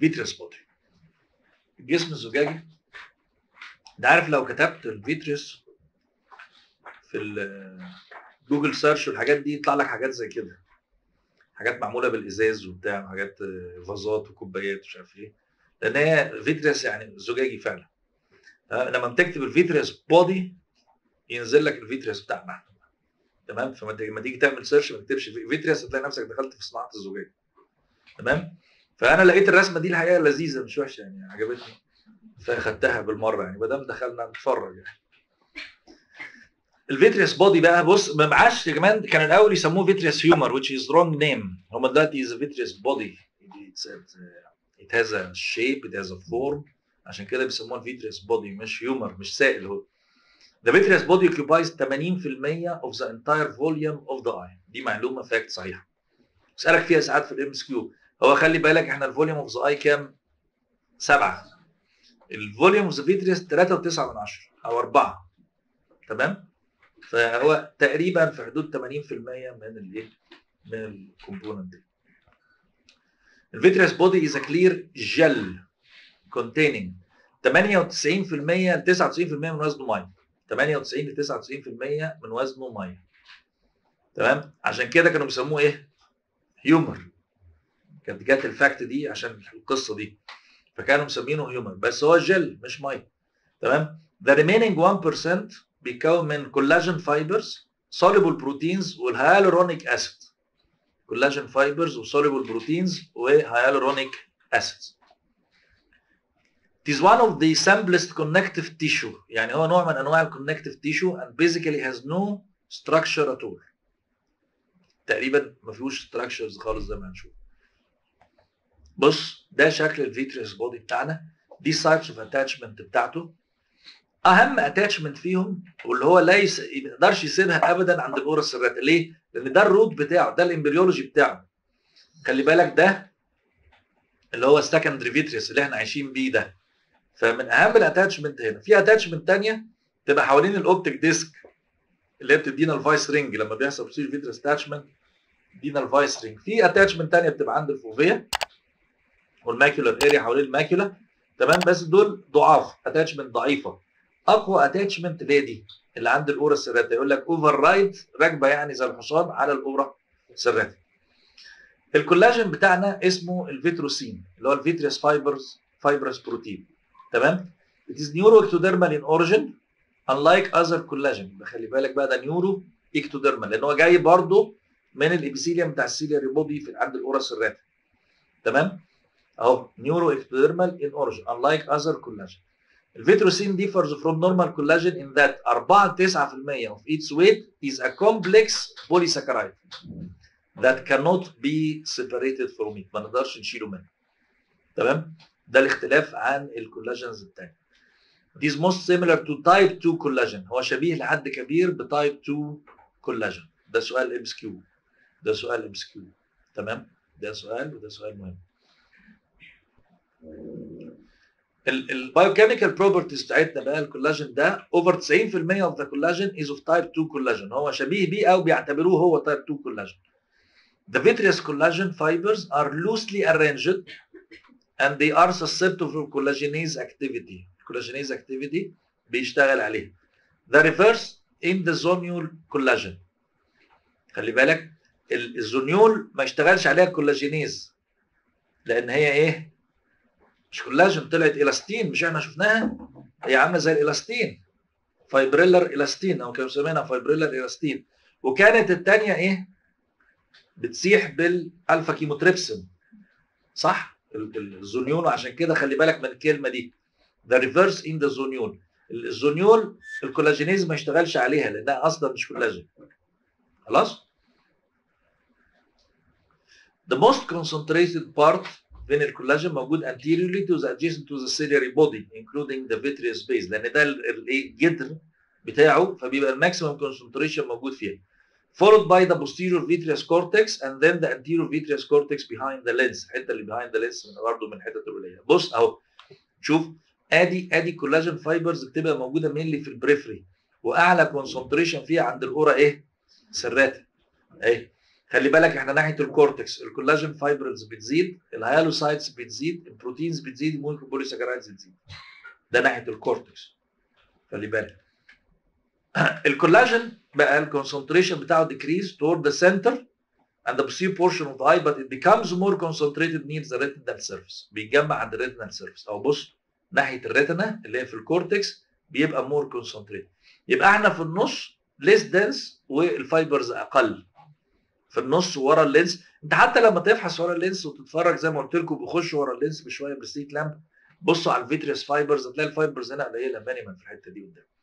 فيتريس بودي الجسم الزجاجي انت عارف لو كتبت الفيتريس في جوجل سيرش والحاجات دي يطلع لك حاجات زي كده حاجات معموله بالازاز وبتاع حاجات فازات وكوبايات ومش عارف ايه لان هي فيتريس يعني زجاجي فعلا لما بتكتب الفيتريس بودي ينزل لك الفيتريس بتاعنا تمام فلما تيجي تعمل سيرش ما تكتبش فيتريس هتلاقي نفسك دخلت في صناعه الزجاج تمام فانا لقيت الرسمه دي الحقيقه لذيذه مش وحشه يعني عجبتني فاخدتها بالمره يعني ما دام دخلنا نتفرج يعني الفيتريس بودي بقى بص ما معاش كمان كان الاول يسموه فيتريس هيومر which is wrong name هم دلوقتي is a vitreous body It's a, it has a shape it has a form عشان كده بيسموها الفيتريس بودي مش هيومر مش سائل هو The vitreous body occupies 80% of the entire volume of the eye دي معلومه فاكت صحيحه اسالك فيها ساعات في الام اس كيو هو خلي بالك احنا الفوليوم اوف ذا اي كام؟ سبعه الفوليوم اوف ذا فيتريس 3.9 من 10 او 4 تمام؟ فهو تقريبا في حدود 80% من الايه؟ من الكومبوننت دي. الفيتريس بودي از كلير جل containing 98% ل 99% من وزنه ميه 98 ل 99% من وزنه ميه تمام عشان كده كانوا بيسموه ايه هيومر كانت جت الفاكت دي عشان القصه دي فكانوا مسمينه هيومر بس هو جل مش ميه تمام the remaining 1% بيتكون من كولاجين فايبرز soluble بروتينز والهيالورونيك اسيد كولاجين فايبرز وسوليبل بروتينز وهيالورونيك اسيدز It is one of the simplest connective tissue يعني هو نوع من انواع الكونكتيف tissue and basically has no structure at all تقريبا ما فيهوش structures خالص زي ما هنشوف بص ده شكل الفيتريس بودي بتاعنا دي سايتس اوف اتاتشمنت بتاعته اهم اتاتشمنت فيهم واللي هو لا يس... ما يقدرش يسيبها ابدا عند الاورا السرات ليه؟ لان ده الروت بتاعه ده الامبريولوجي بتاعه خلي بالك ده اللي هو السكندري فيتريس اللي احنا عايشين بيه ده فمن اهم الاتاتشمنت هنا في اتاتشمنت ثانيه تبقى حوالين الاوبتيك ديسك اللي هي بتدينا الفايس رينج لما بيحصل بروسيجر فيتريس اتاتشمنت بيدينا الفايس رينج في اتاتشمنت ثانيه بتبقى عند الفوفيه والماكيولار اريا حوالين الماكيولا تمام بس دول ضعاف اتاتشمنت ضعيفه اقوى اتاتشمنت اللي هي دي اللي عند الاورا السراتة يقول لك اوفر رايد راكبه يعني زي الحصان على الاورا السراتة الكولاجين بتاعنا اسمه الفيتروسين اللي هو الفيتريس فايبرز فايبرس بروتين تمام It is neuroectodermal in origin unlike other collagen خلي بالك بقى ده نيورو اكتوديرمال لان هو جاي برضه من الابيثيليوم بتاع السيلياري بودي في عند الاورا السراتة تمام اهو نيورو اكتوديرمال in origin unlike other collagen الفيتروسين differs from normal collagen in that 4 9% of its weight is a complex polysaccharide that cannot be separated from it ما نقدرش نشيله منه تمام ده الاختلاف عن الكولاجينز الثاني It is most similar to type 2 collagen هو شبيه لحد كبير بتايب 2 collagen ده سؤال ام اس كيو ده سؤال ام اس كيو تمام ده سؤال وده سؤال مهم البايوكيميكال بروبرتيز بتاعتنا بقى الكولاجين ده اوفر 90% اوف ذا كولاجين از اوف تايب 2 كولاجين هو شبيه بيه او بيعتبروه هو تايب 2 كولاجين The vitreous collagen fibers are loosely arranged and they are susceptible to collagenase activity. Collagenase activity بيشتغل عليها. The reverse in the zonule collagen. خلي بالك الزونيول ما يشتغلش عليها الكولاجينيز لان هي ايه؟ مش كولاجين طلعت الاستين مش احنا شفناها هي عامله زي الالاستين فايبريلر الاستين او كانوا مسمينها فايبريلر الاستين وكانت الثانيه ايه بتسيح بالالفا كيموتريبسين صح الزونيول عشان كده خلي بالك من الكلمه دي ذا ريفرس ان ذا زونيول الزونيول الكولاجينيز ما يشتغلش عليها لانها اصلا مش كولاجين خلاص The most concentrated part بين الكولاجين موجود anteriorly to the adjacent to the ciliary body including the vitreous base لان ده الايه الجدر بتاعه فبيبقى الماكسيمم concentration موجود فيها followed by the posterior vitreous cortex and then the anterior vitreous cortex behind the lens الحته اللي behind the lens برضه من الحتت القليله بص اهو شوف ادي ادي كولاجين فايبرز بتبقى موجوده مينلي في البريفري واعلى كونسنتريشن فيها عند الاورا ايه؟ سراتا اهي خلي بالك احنا ناحيه الكورتكس الكولاجين فايبرز بتزيد الهيالوسايتس بتزيد البروتينز بتزيد ممكن بوليساكرايدز تزيد ده ناحيه الكورتكس خلي بالك الكولاجين بقى الكونسنتريشن بتاعه decrease toward the center and the posterior portion of the eye but it becomes more concentrated near the retinal surface بيتجمع عند الريتنال سيرفيس او بص ناحيه الريتنا اللي هي في الكورتكس بيبقى مور كونسنتريت يبقى احنا في النص ليس دنس والفايبرز اقل في النص ورا اللينس انت حتى لما تفحص ورا اللينس وتتفرج زي ما قلت لكم بيخش ورا اللينس بشويه بالستيك لامب بصوا على الفيتريس فايبرز هتلاقي الفايبرز هنا قليله مينيمم في الحته دي قدام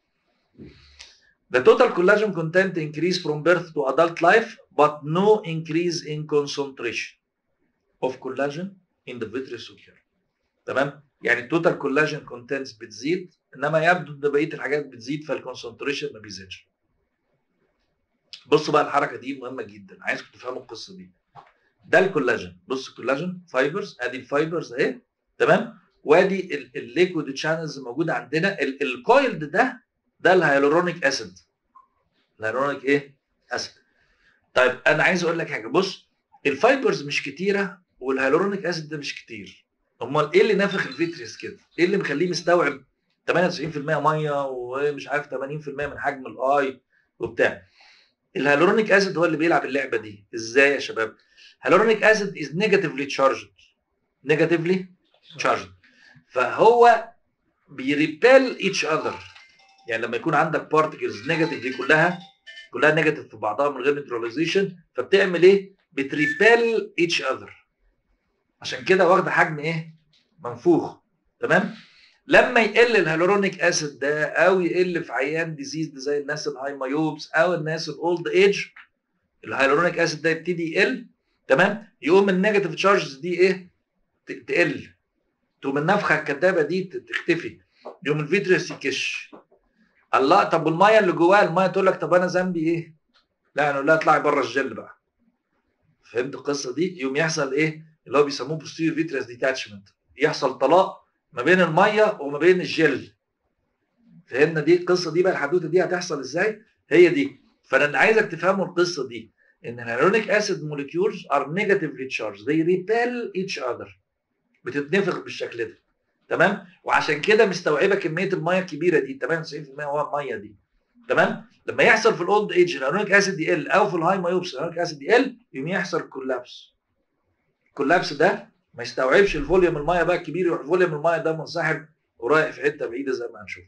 The total collagen content increase from birth to adult life, but no increase in concentration of collagen in the vitreous ocular. تمام؟ يعني التوتال كولاجين كونتنتس بتزيد انما يبدو ان بقيه الحاجات بتزيد فالكونسنتريشن ما بيزيدش. بصوا بقى الحركه دي مهمه جدا عايزكم تفهموا القصه دي. ده الكولاجين بص الكولاجين فايبرز ادي الفايبرز اهي تمام؟ وادي الليكويد شانلز موجوده عندنا الكويلد ده ده الهيالورونيك اسيد. الهيالورونيك ايه؟ اسيد. طيب انا عايز اقول لك حاجه بص الفايبرز مش كتيره والهيالورونيك اسيد ده مش كتير. امال ايه اللي نافخ الفيتريس كده؟ ايه اللي مخليه مستوعب 98% ميه ومش عارف 80% من حجم الاي وبتاع. الهيالورونيك اسيد هو اللي بيلعب اللعبه دي، ازاي يا شباب؟ هيالورونيك اسيد از نيجاتيفلي تشارجد. نيجاتيفلي تشارجد. فهو بيريبيل ايتش اذر. يعني لما يكون عندك بارتكلز نيجاتيف دي كلها كلها نيجاتيف في بعضها من غير نيوتراليزيشن فبتعمل ايه؟ بتريبيل ايتش اذر. عشان كده واخده حجم ايه؟ منفوخ تمام؟ لما يقل الهيالورونيك اسيد ده او يقل في عيان ديزيز زي الناس الهاي مايوبس او الناس الاولد ايج الهيالورونيك اسيد ده يبتدي يقل تمام؟ يقوم النيجاتيف تشارجز دي ايه؟ تقل تقوم النفخه الكدابه دي تختفي يقوم الفيتريس يكش الله طب والميه اللي جواها الميه تقول لك طب انا ذنبي ايه؟ لا انا لا اطلعي بره الجل بقى فهمت القصه دي؟ يقوم يحصل ايه؟ اللي هو بيسموه posterior vitreous detachment يحصل طلاق ما بين الميه وما بين الجل فهمنا دي القصه دي بقى الحدوته دي هتحصل ازاي هي دي فانا عايزك تفهموا القصه دي ان الهيالورونيك اسيد molecules are negatively charged they repel each other بتتنفخ بالشكل ده تمام وعشان كده مستوعبه كميه الميه الكبيره دي 98% هو الميه دي تمام لما يحصل في الاولد ايج الهيالورونيك اسيد يقل او في الهاي مايوبس الهيالورونيك اسيد يقل يقوم يحصل كولابس الكولابس ده ما يستوعبش الفوليوم الميه بقى الكبير يروح فوليوم الميه ده منسحب ورايح في حته بعيده زي ما هنشوف.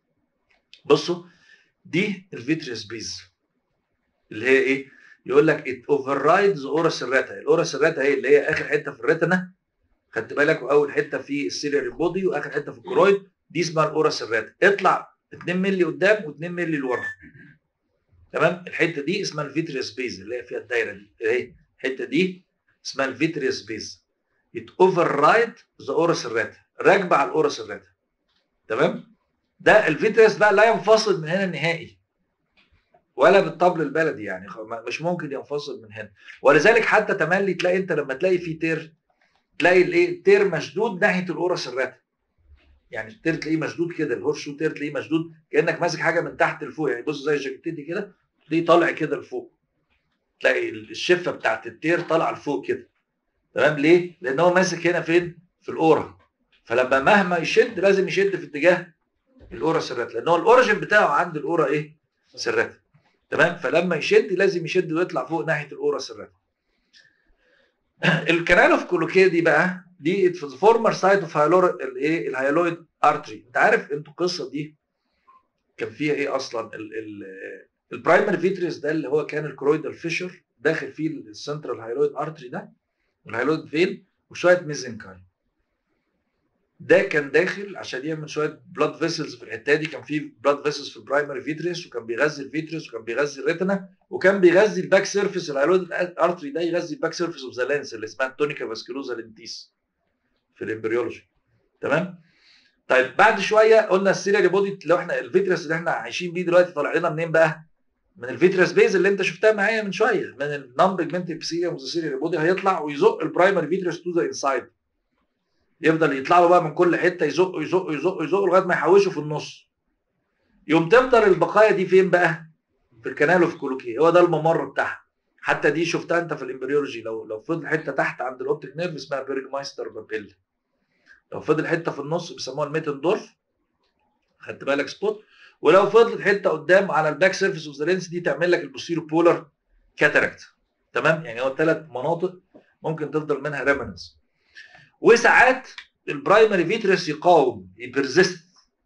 بصوا دي الفيتريس بيز اللي هي ايه؟ يقول لك ات اوفر رايدز اورا سيراتا، الاورا سيراتا هي اللي هي اخر حته في الريتنا خدت بالك واول حته في السيلياري بودي واخر حته في الكرويد دي اسمها الاورا سيراتا، اطلع 2 مللي قدام و2 مللي لورا. تمام؟ الحته دي اسمها الفيتريس بيز اللي هي فيها الدايره دي اهي الحته دي اسمها الفيتريس بيز ات اوفر رايد ذا اورس الراتا راكبه على الاورس الراتا تمام ده الفيتريس بقى لا ينفصل من هنا نهائي ولا بالطبل البلدي يعني مش ممكن ينفصل من هنا ولذلك حتى تملي تلاقي انت لما تلاقي في تير تلاقي الايه التير مشدود ناحيه الاورس الراتا يعني التير تلاقيه مشدود كده الهورس شو تير تلاقيه مشدود كانك ماسك حاجه من تحت لفوق يعني بص زي الجاكيتين كده تلاقيه طالع كده لفوق تلاقي الشفه بتاعت التير طالعه لفوق كده تمام ليه؟ لان هو ماسك هنا فين؟ في الاورا فلما مهما يشد لازم يشد في اتجاه الاورا سرات لان هو الاوريجن بتاعه عند الاورا ايه؟ سرات تمام فلما يشد لازم يشد ويطلع فوق ناحيه الاورا سرات الكنال اوف كولوكيه دي بقى دي في فورمر سايت اوف الايه الهيالويد ارتري انت عارف انتوا القصه دي كان فيها ايه اصلا البرايمري فيتريس ده اللي هو كان الكرويدال فيشر داخل فيه السنترال هيالويد ارتري ده والهيالويد فين وشويه ميزنكاي ده كان داخل عشان يعمل شويه بلاد فيسلز في الحته دي كان في بلاد فيسلز في البرايمري فيتريس وكان بيغذي الفيتريس وكان بيغذي الريتنا وكان بيغذي الباك سيرفيس الهيالويد ارتري ده يغذي الباك سيرفيس اوف ذا لينس اللي اسمها تونيكا فاسكولوزا لينتيس في الامبريولوجي تمام طيب بعد شويه قلنا السيريالي بودي لو احنا الفيتريس اللي احنا عايشين بيه دلوقتي طالع لنا منين بقى؟ من الفيتريس بيز اللي انت شفتها معايا من شويه من النون بيجمنت ابسيليوم والسيريالي بودي هيطلع ويزق البرايمري فيتريس تو ذا انسايد يفضل يطلع له بقى من كل حته يزق يزق يزق يزق لغايه ما يحوشه في النص يوم تفضل البقايا دي فين بقى؟ في الكنال اوف كولوكي هو ده الممر بتاعها حتى دي شفتها انت في الامبريولوجي لو لو فضل حته تحت عند الاوبتيك نيرف اسمها بيرجمايستر بابيل لو فضل حته في النص بيسموها الميتندورف خدت بالك سبوت ولو فضلت حته قدام على الباك سيرفيس اوف ذا لينس دي تعمل لك البوستيرو بولر كاتاراكت تمام يعني هو ثلاث مناطق ممكن تفضل منها ريمنس وساعات البرايمري فيتريس يقاوم يبرزست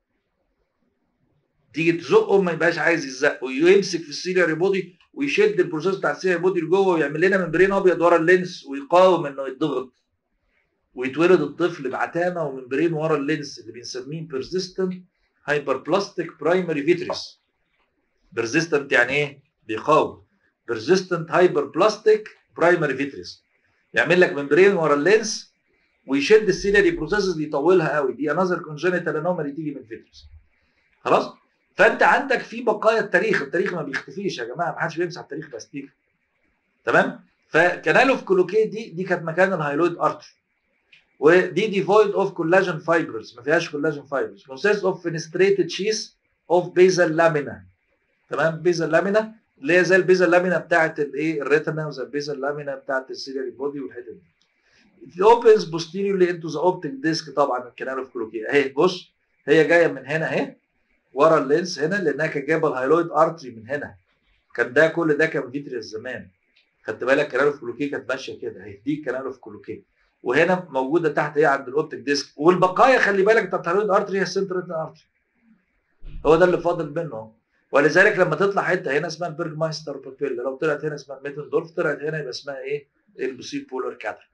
تيجي تزقه ما يبقاش عايز يزق ويمسك في السيلياري بودي ويشد البروسيس بتاع السيلياري بودي لجوه ويعمل لنا ممبرين ابيض ورا اللينس ويقاوم انه يتضغط ويتولد الطفل بعتامه وممبرين ورا اللينس اللي بنسميه بيرزيستنت هايبر بلاستيك برايمري فيتريس بيرزيستنت يعني ايه؟ بيقاوم بيرزيستنت هايبر بلاستيك برايمري فيتريس يعمل لك ممبرين ورا اللينس ويشد السيلري بروسيسز يطولها قوي دي انذر كونجنتال انومالي تيجي من الفيتريس خلاص فانت عندك في بقايا التاريخ التاريخ ما بيختفيش يا جماعه ما حدش بيمسح التاريخ باستيك تمام فكانال اوف كولوكي دي دي كانت مكان الهايلويد ارتري ودي ديفويد اوف كولاجين فايبرز ما فيهاش كولاجين فايبرز كونسيست اوف فينستريتد شيس اوف بيزل لامينا تمام بيزل لامينا اللي هي زي البيزل لامينا بتاعت الايه الريتنا وزي البيزل لامينا بتاعت السيلياري بودي والحتت دي It opens posteriorly into the optic disc طبعا الكنال اوف كلوكي اهي بص هي جايه من هنا اهي ورا اللينس هنا لانها كانت جايبه الهايلويد ارتري من هنا كان ده كل ده كان فيتريس زمان خدت بالك كنال اوف كلوكي كانت ماشيه كده اهي دي كنال اوف كلوكي وهنا موجوده تحت هي عند الاوبتيك ديسك والبقايا خلي بالك بتاعت الهايلويد ارتري هي السنترال ارتري هو ده اللي فاضل منه ولذلك لما تطلع حته هنا اسمها البرج مايستر بابيل لو طلعت هنا اسمها الميتندورف طلعت هنا يبقى اسمها ايه؟ البوسيب بولر كاتر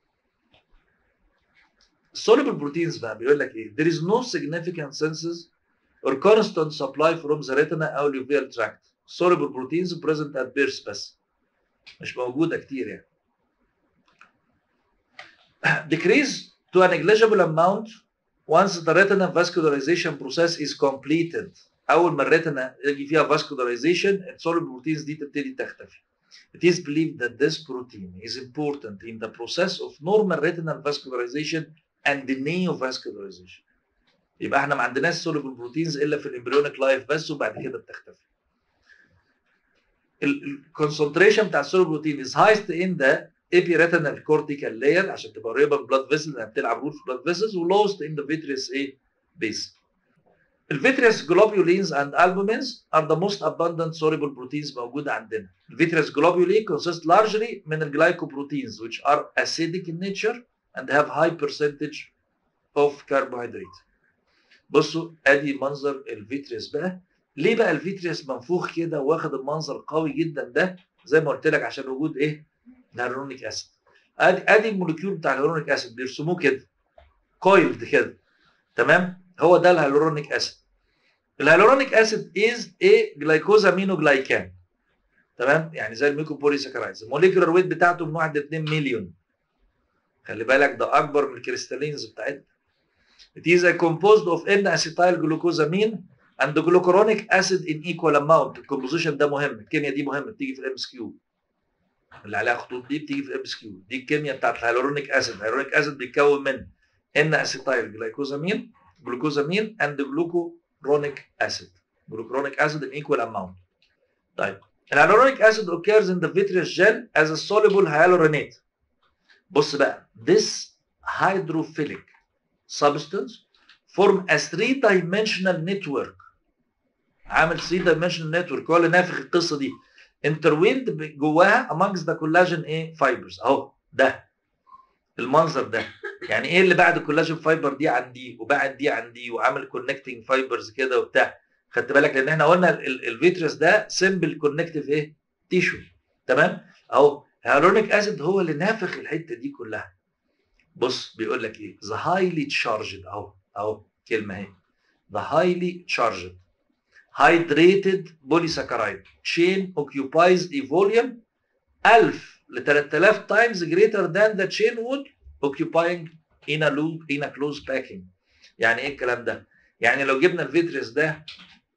السوليبل بروتينز بقى بيقول لك ايه؟ there is no significant senses or constant supply from the retina او اليوفيال tract. soluble proteins present at birth بس مش موجوده كتير يعني. decrease to a negligible amount once the retina vascularization process is completed. اول ما الريتنا يجي فيها vascularization السوليبل بروتينز دي تبتدي تختفي. It is believed that this protein is important in the process of normal retinal vascularization and the neovascularization. يبقى احنا ما عندناش سوليبل بروتينز الا في الامبريونيك لايف بس وبعد كده بتختفي. الكونسنتريشن بتاع السوليبل بروتين از هايست ان ذا ابيريتينال كورتيكال لاير عشان تبقى قريبه من البلاد فيسل لانها بتلعب رول في البلاد فيسلز ولوست ان ذا فيتريس ايه بيس. الفيتريس جلوبيولينز اند البومينز are the most abundant soluble proteins موجوده عندنا. الفيتريس جلوبيولين consist largely من الجلايكوبروتينز which are acidic in nature and have high percentage of carbohydrate. بصوا ادي منظر الفيتريس بقى ليه بقى الفيتريس منفوخ كده واخد المنظر قوي جدا ده زي ما قلت لك عشان وجود ايه الهيرونيك اسيد ادي ادي الموليكيول بتاع الهيرونيك اسيد بيرسموه كده كويلد كده تمام هو ده الهيالورونيك اسيد الهيالورونيك اسيد از ايه جلايكوزامينو جلايكان تمام يعني زي الميكوبوليساكرايدز الموليكولار ويت بتاعته من 1 ل 2 مليون خلي بالك ده اكبر من الكريستالينز بتاعتنا It is a composed of N-acetyl glucosamine and glucuronic acid in equal amount. الكومبوزيشن ده مهم، الكيمياء دي مهمه بتيجي في الام اس كيو. اللي عليها خطوط دي بتيجي في الام اس كيو، دي الكيمياء بتاعت الهيالورونيك اسيد، الهيالورونيك اسيد بيتكون من N-acetyl glycosamine, glucosamine and glucuronic acid. Glucuronic acid in equal amount. طيب الهيالورونيك acid occurs in the vitreous gel as a soluble hyaluronate. بص بقى this hydrophilic substance form a three dimensional network عامل 3 dimensional network هو اللي نافخ القصه دي intertwined جواها amongst the collagen ايه fibers اهو ده المنظر ده يعني ايه اللي بعد الكولاجين فايبر دي عن دي وبعد دي عن دي وعامل كونكتنج فايبرز كده وبتاع خدت بالك لان احنا قلنا الفيترس ده سمبل كونكتيف ايه تيشو تمام اهو هيالورونيك اسيد هو اللي نافخ الحته دي كلها بص بيقول لك ايه the highly charged اهو اهو كلمه اهي the highly charged hydrated polysaccharide chain occupies a volume 1000 ل 3000 times greater than the chain would occupying in a loop in a closed packing يعني ايه الكلام ده يعني لو جبنا الفيتريس ده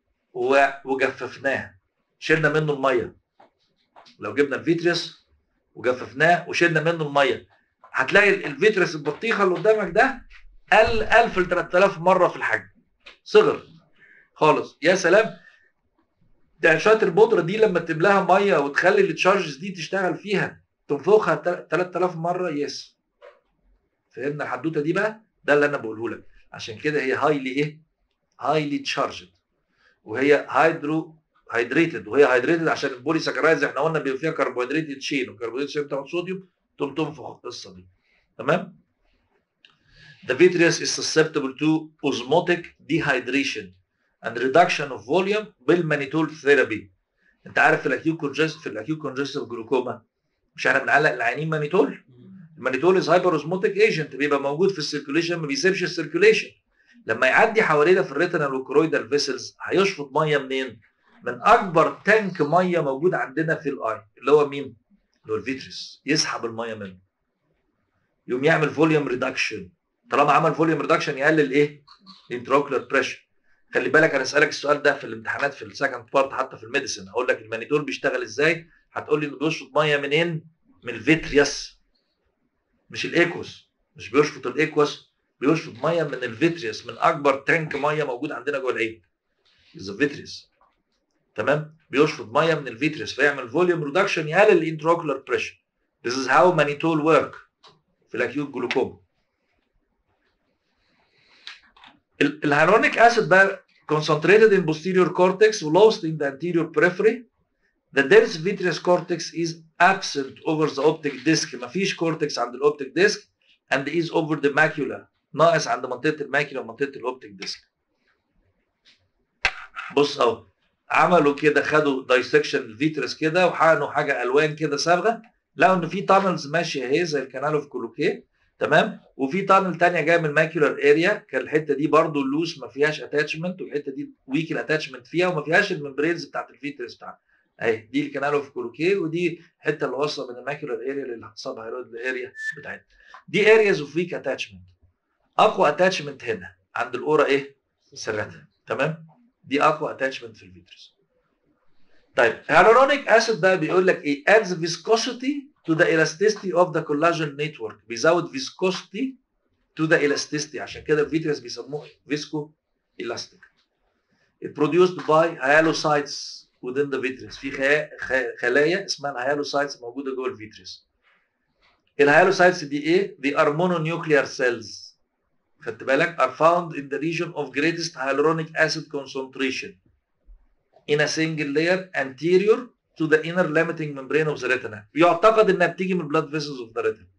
وجففناه شلنا منه الميه لو جبنا الفيتريس وجففناه وشلنا منه الميه هتلاقي الفيترس البطيخه اللي قدامك ده قل 1000 ل 3000 مره في الحجم صغر خالص يا سلام ده شويه البودره دي لما تملاها ميه وتخلي التشارجز دي تشتغل فيها تنفخها 3000 مره يس فهمنا الحدوته دي بقى ده اللي انا بقوله لك عشان كده هي هايلي ايه هايلي تشارجد وهي هيدرو هيدريتد وهي هيدريتد عشان البولي سكرايز احنا قلنا بيبقى فيها كربوهيدرات تشين والكربوهيدرات تشين بتاخد صوديوم تقوم تنفخ القصه دي تمام The vitreous is susceptible to osmotic dehydration and reduction of volume بالمانيتول ثيرابي انت عارف في الاكيو كونجست في الاكيو كونجستيف جلوكوما مش احنا بنعلق العيانين مانيتول المانيتول از هايبر اوزموتيك ايجنت بيبقى موجود في السيركوليشن ما بيسيبش السيركوليشن لما يعدي حوالينا في الريتنال والكرويدال فيسلز هيشفط ميه منين؟ من اكبر تانك ميه موجود عندنا في الاي اللي هو مين؟ اللي هو الفيتريس يسحب الميه منه يقوم يعمل فوليوم ريدكشن طالما عمل فوليوم ريدكشن يقلل ايه؟ الانتراوكلر بريشر خلي بالك انا اسالك السؤال ده في الامتحانات في السكند بارت حتى في الميديسن هقول لك المانيتول بيشتغل ازاي؟ هتقول لي انه بيشفط ميه منين؟ من الفيترياس مش الايكوس مش بيشفط الايكوس بيشفط ميه من الفيترياس من اكبر تانك ميه موجود عندنا جوه العين از فيترياس تمام بيشفط ميه من الفيترياس فيعمل فوليوم ريدكشن يقلل الانتراوكلر بريشر This is how mannitol work في الاكيوت جلوكوما الهيرونيك اسيد بقى concentrated in posterior cortex lost in the anterior periphery the dense vitreous cortex is absent over the optic disc مفيش كورتكس عند الاوبتيك ديسك and is over the macula ناقص عند منطقه الماكيولا ومنطقه الاوبتيك ديسك بص اهو عملوا كده خدوا دايسكشن الفيترس كده وحقنوا حاجه الوان كده صبغه لقوا ان في تانلز ماشيه اهي زي الكانال اوف كولوكيه تمام وفي تانل تانية جايه من الماكيولار اريا كان الحته دي برضو اللوس ما فيهاش اتاتشمنت والحته دي ويك الاتاتشمنت فيها وما فيهاش الممبرينز بتاعت الفيترس بتاعها اهي دي الكانال اوف كولوكيه ودي الحته اللي واصله من الماكيولار اريا للسب هيرويد اريا بتاعتها دي ارياز اوف ويك اتاتشمنت اقوى اتاتشمنت هنا عند الاورا ايه؟ سرتها تمام؟ دي اقوى اتاتشمنت في الفيترس طيب هيالورونيك اسيد بقى بيقول لك ايه adds viscosity to the elasticity of the collagen network بيزود viscosity to the elasticity عشان كده الفيترس بيسموه visco elastic it produced by hyalucytes within the vitreous في خ- خلايا اسمها الهيالوسايتس موجوده جوه الفيترس الهيالوسايتس دي ايه؟ دي are mononuclear cells خدت بالك are found in the region of greatest hyaluronic acid concentration in a single layer anterior to the inner limiting membrane of the retina يعتقد انها بتيجي من blood vessels of the retina